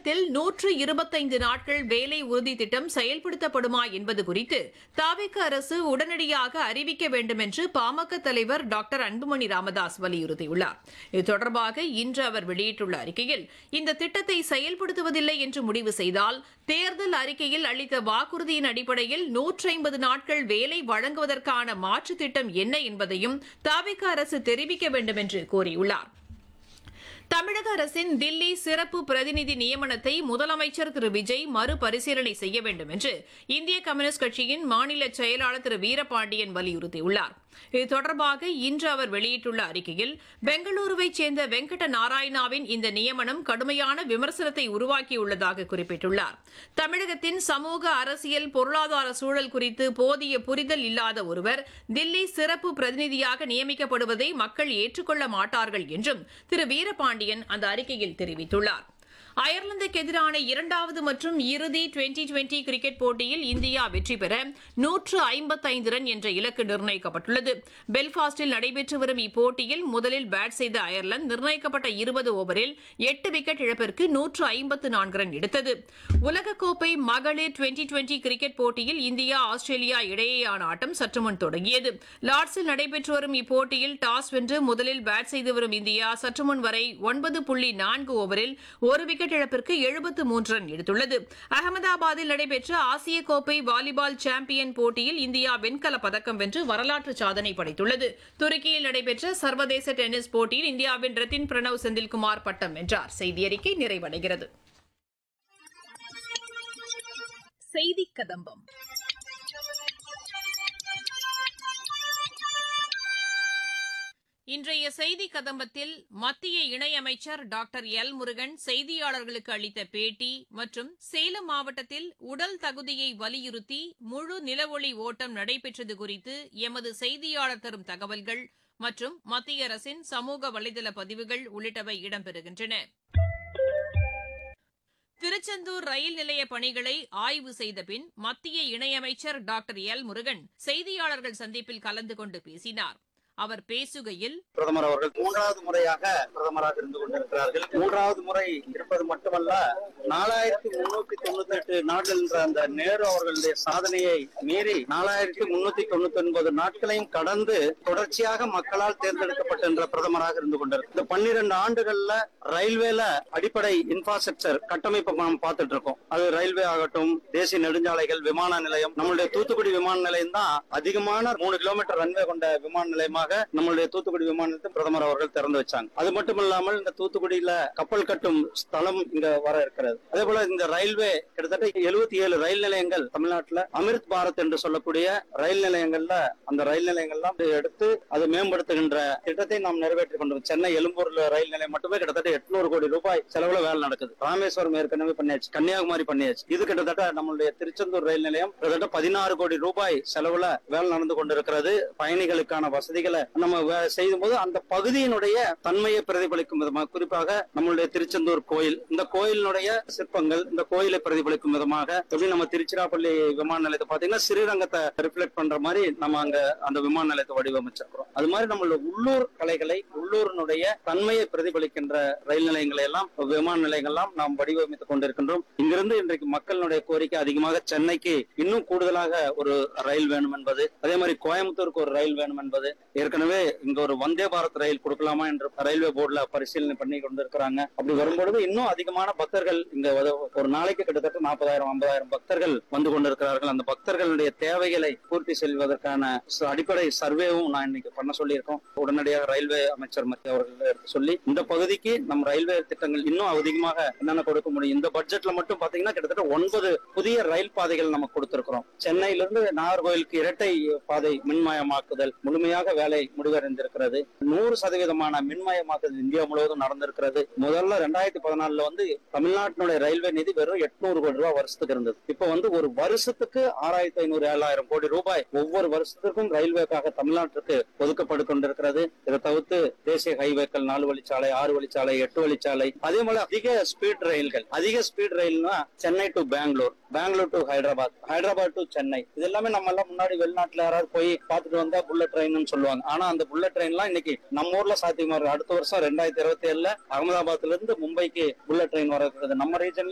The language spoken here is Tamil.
தமிழகத்தில் நூற்று இருபத்தைந்து நாட்கள் வேலை உறுதி திட்டம் செயல்படுத்தப்படுமா என்பது குறித்து தாவேக அரசு உடனடியாக அறிவிக்க வேண்டும் என்று பாமக தலைவர் டாக்டர் அன்புமணி ராமதாஸ் வலியுறுத்தியுள்ளார் இது தொடர்பாக இன்று அவர் வெளியிட்டுள்ள அறிக்கையில் இந்த திட்டத்தை செயல்படுத்துவதில்லை என்று முடிவு செய்தால் தேர்தல் அறிக்கையில் அளித்த வாக்குறுதியின் அடிப்படையில் நூற்றி ஐம்பது நாட்கள் வேலை வழங்குவதற்கான மாற்றுத் திட்டம் என்ன என்பதையும் தாவேக அரசு தெரிவிக்க வேண்டும் என்று கோரியுள்ளார் தமிழக அரசின் தில்லி சிறப்பு பிரதிநிதி நியமனத்தை முதலமைச்சர் திரு விஜய் மறுபரிசீலனை செய்ய வேண்டும் என்று இந்திய கம்யூனிஸ்ட் கட்சியின் மாநில செயலாளர் திரு வீரபாண்டியன் வலியுறுத்தியுள்ளார் இது தொடர்பாக இன்று அவர் வெளியிட்டுள்ள அறிக்கையில் பெங்களூருவைச் சேர்ந்த வெங்கட நாராயணாவின் இந்த நியமனம் கடுமையான விமர்சனத்தை உருவாக்கியுள்ளதாக குறிப்பிட்டுள்ளார் தமிழகத்தின் சமூக அரசியல் பொருளாதார சூழல் குறித்து போதிய புரிதல் இல்லாத ஒருவர் தில்லி சிறப்பு பிரதிநிதியாக நியமிக்கப்படுவதை மக்கள் ஏற்றுக்கொள்ள மாட்டார்கள் என்றும் திரு வீரபாண்டியன் அந்த அறிக்கையில் தெரிவித்துள்ளார் அயர்லாந்துக்கு எதிரான இரண்டாவது மற்றும் இறுதி டுவெண்டி டுவெண்டி கிரிக்கெட் போட்டியில் இந்தியா வெற்றி பெற நூற்று ஐம்பத்தைந்து ரன் என்ற இலக்கு நிர்ணயிக்கப்பட்டுள்ளது பெல்பாஸ்டில் நடைபெற்று வரும் இப்போட்டியில் முதலில் பேட் செய்த அயர்லாந்து நிர்ணயிக்கப்பட்ட இருபது ஓவரில் எட்டு விக்கெட் இழப்பிற்கு நூற்று ஐம்பத்து நான்கு ரன் எடுத்தது உலகக்கோப்பை மகளிர் டுவெண்டி டுவெண்டி கிரிக்கெட் போட்டியில் இந்தியா ஆஸ்திரேலியா இடையேயான ஆட்டம் சற்றுமுன் தொடங்கியது லார்ட்ஸில் நடைபெற்று வரும் இப்போட்டியில் டாஸ் வென்று முதலில் பேட் செய்து வரும் இந்தியா சற்றுமுன் வரை ஒன்பது புள்ளி நான்கு ஓவரில் ஒரு விக்கெட் இழப்பிற்கு எழுபத்து மூன்று ரன் எடுத்துள்ளது அகமதாபாத்தில் நடைபெற்ற ஆசிய கோப்பை வாலிபால் சாம்பியன் போட்டியில் இந்தியா வெண்கலப் பதக்கம் வென்று வரலாற்று சாதனை படைத்துள்ளது துருக்கியில் நடைபெற்ற சர்வதேச டென்னிஸ் போட்டியில் இந்தியாவின் ரத்தின் பிரணவ் செந்தில்குமார் பட்டம் வென்றார் செய்தி அறிக்கை நிறைவடைகிறது செய்தி கதம்பம் இன்றைய செய்தி கதம்பத்தில் மத்திய இணையமைச்சர் டாக்டர் எல் முருகன் செய்தியாளர்களுக்கு அளித்த பேட்டி மற்றும் சேலம் மாவட்டத்தில் உடல் தகுதியை வலியுறுத்தி முழு நிலவொளி ஓட்டம் நடைபெற்றது குறித்து எமது செய்தியாளர் தரும் தகவல்கள் மற்றும் மத்திய அரசின் சமூக வலைதள பதிவுகள் உள்ளிட்டவை இடம்பெறுகின்றன திருச்செந்தூர் ரயில் நிலைய பணிகளை ஆய்வு செய்த பின் மத்திய இணையமைச்சர் டாக்டர் எல் முருகன் செய்தியாளர்கள் சந்திப்பில் கலந்து கொண்டு பேசினார் அவர் பேசுகையில் பிரதமர் அவர்கள் மூன்றாவது முறையாக பிரதமராக இருந்து கொண்டிருக்கிறார்கள் மூன்றாவது முறை இருப்பது மட்டுமல்ல நாலாயிரத்தி முன்னூத்தி தொண்ணூத்தி எட்டு நாட்கள் என்ற அந்த நேரு அவர்களுடைய சாதனையை மீறி நாலாயிரத்தி முன்னூத்தி தொண்ணூத்தி ஒன்பது நாட்களையும் கடந்து தொடர்ச்சியாக மக்களால் தேர்ந்தெடுக்கப்பட்ட பிரதமராக இருந்து கொண்டிருக்கு இந்த பன்னிரண்டு ஆண்டுகள்ல ரயில்வேல அடிப்படை இன்ஃப்ராஸ்ட்ரக்சர் கட்டமைப்பை நாம் பார்த்துட்டு இருக்கோம் அது ரயில்வே ஆகட்டும் தேசிய நெடுஞ்சாலைகள் விமான நிலையம் நம்மளுடைய தூத்துக்குடி விமான நிலையம் தான் அதிகமான மூணு கிலோமீட்டர் ரன்வே கொண்ட விமான நிலையமாக நம்மளுடைய தூத்துக்குடி விமான நிலையத்தை பிரதமர் அவர்கள் திறந்து வச்சாங்க அது மட்டும் இல்லாமல் இந்த தூத்துக்குடியில கப்பல் கட்டும் ஸ்தலம் இங்க வர இருக்கிறது அதே போல இந்த ரயில்வே கிட்டத்தட்ட எழுபத்தி ஏழு ரயில் நிலையங்கள் தமிழ்நாட்டுல அமிர்த் பாரத் என்று சொல்லக்கூடிய ரயில் நிலையங்கள்ல அந்த ரயில் நிலையங்கள்லாம் எடுத்து அதை மேம்படுத்துகின்ற திட்டத்தை நாம் நிறைவேற்றி கொண்டிருக்கோம் சென்னை எழும்பூர்ல ரயில் நிலையம் மட்டுமே கிட்டத்தட்ட எட்நூறு கோடி ரூபாய் செலவுல வேலை நடக்குது ராமேஸ்வரம் ஏற்கனவே பண்ணியாச்சு கன்னியாகுமரி பண்ணியாச்சு இது கிட்டத்தட்ட நம்மளுடைய திருச்செந்தூர் ரயில் நிலையம் கிட்டத்தட்ட பதினாறு கோடி ரூபாய் செலவுல வேலை நடந்து கொண்டிருக்கிறது பயணிகளுக்கான வசதிகளை நம்ம வே- செய்யும் போது அந்த பகுதியினுடைய தன்மையை பிரதிபலிக்கும் விதமாக குறிப்பாக நம்மளுடைய திருச்செந்தூர் கோயில் இந்த கோயிலினுடைய சிற்பங்கள் இந்த கோயிலை பிரதிபலிக்கும் விதமாக எப்படி நம்ம திருச்சிராப்பள்ளி விமான நிலையத்தை பாத்தீங்கன்னா ஸ்ரீரங்கத்தை ரிஃப்ளெக்ட் பண்ற மாதிரி நம்ம அங்க அந்த விமான நிலையத்தை வடிவமைச்சிருக்கிறோம் அது மாதிரி நம்மளோட உள்ளூர் கலைகளை உள்ளூரினுடைய தன்மையை பிரதிபலிக்கின்ற ரயில் நிலையங்களை எல்லாம் விமான நிலையங்கள்லாம் நாம் வடிவமைத்துக் கொண்டிருக்கின்றோம் இங்கிருந்து இன்றைக்கு மக்களுடைய கோரிக்கை அதிகமாக சென்னைக்கு இன்னும் கூடுதலாக ஒரு ரயில் வேணும் என்பது அதே மாதிரி கோயம்புத்தூருக்கு ஒரு ரயில் வேணும் என்பது ஏற்கனவே இங்க ஒரு வந்தே பாரத் ரயில் கொடுக்கலாமா என்று ரயில்வே போர்டுல பரிசீலனை பண்ணி கொண்டிருக்கிறாங்க அப்படி வரும்பொழுது இன்னும் அதிகமான பக்தர்கள் இங்க வத- ஒரு நாளைக்கு கிட்டத்தட்ட நாற்பதாயிரம் ஐம்பதாயிரம் பக்தர்கள் வந்து கொண்டிருக்கிறார்கள் அந்த பக்தர்களுடைய தேவைகளை பூர்த்தி செய்வதற்கான ச- அடிப்படை சர்வேவும் நான் இன்னைக்கு பண்ண சொல்லியிருக்கோம் உடனடியாக ரயில்வே அமைச்சர் மத்திய அவர்கள் எடுத்து சொல்லி இந்த பகுதிக்கு நம் ரயில்வே திட்டங்கள் இன்னும் அதிகமாக என்னென்ன கொடுக்க முடியும் இந்த பட்ஜெட்ல மட்டும் பாத்தீங்கன்னா கிட்டத்தட்ட ஒன்பது புதிய ரயில் பாதைகள் நம்ம கொடுத்திருக்கிறோம் சென்னையிலிருந்து நாகர்கோயிலுக்கு இரட்டை பாதை மின்மயமாக்குதல் முழுமையாக வேலை முடிவடைந்திருக்கிறது நூறு சதவீதமான மின்மயமாக்குதல் இந்தியா முழுவதும் நடந்திருக்கிறது முதல்ல ரெண்டாயிரத்தி பதினாலுல வந்து தமிழ்நாட்டினுடைய ரயில்வே நிதி வெறும் எட்நூறு கோடி ரூபாய் வருஷத்துக்கு இருந்தது இப்ப வந்து ஒரு வருஷத்துக்கு ஆறாயிரத்தி ஐநூறு ஏழாயிரம் கோடி ரூபாய் ஒவ்வொரு வருஷத்துக்கும் ரயில்வேக்காக தமிழ்நாட்டிற்கு ஒதுக்கப்பட்டு கொண்டிருக்கிறது இதை தவிர்த்து தேசிய ஹைவேக்கள் நாலு வழிச்சாலை ஆறு வழிச்சாலை எட்டு வழிச்சாலை அதே போல அதிக ஸ்பீட் ரயில்கள் அதிக ஸ்பீட் ரயில்னா Chennai to Bangalore Bangalore to Hyderabad Hyderabad to Chennai இது எல்லாமே நம்ம எல்லாம் முன்னாடி வெளிநாட்டுல யாராவது போய் பார்த்துட்டு வந்தா புல்லட் ட்ரெயின்னு சொல்லுவாங்க ஆனா அந்த புல்லட் ட்ரெயின்லாம் இன்னைக்கு நம்ம ஊர்ல சாத்தியமா இருக்கு அடுத்த வருஷம் ரெண்டாயிரத்தி இருபத்தி ஏழுல அகமதாபாத்ல இருந்து மும்பைக்கு புல்லட் ட்ரெயின் வர இருக்கிறது நம்ம ரீஜன்ல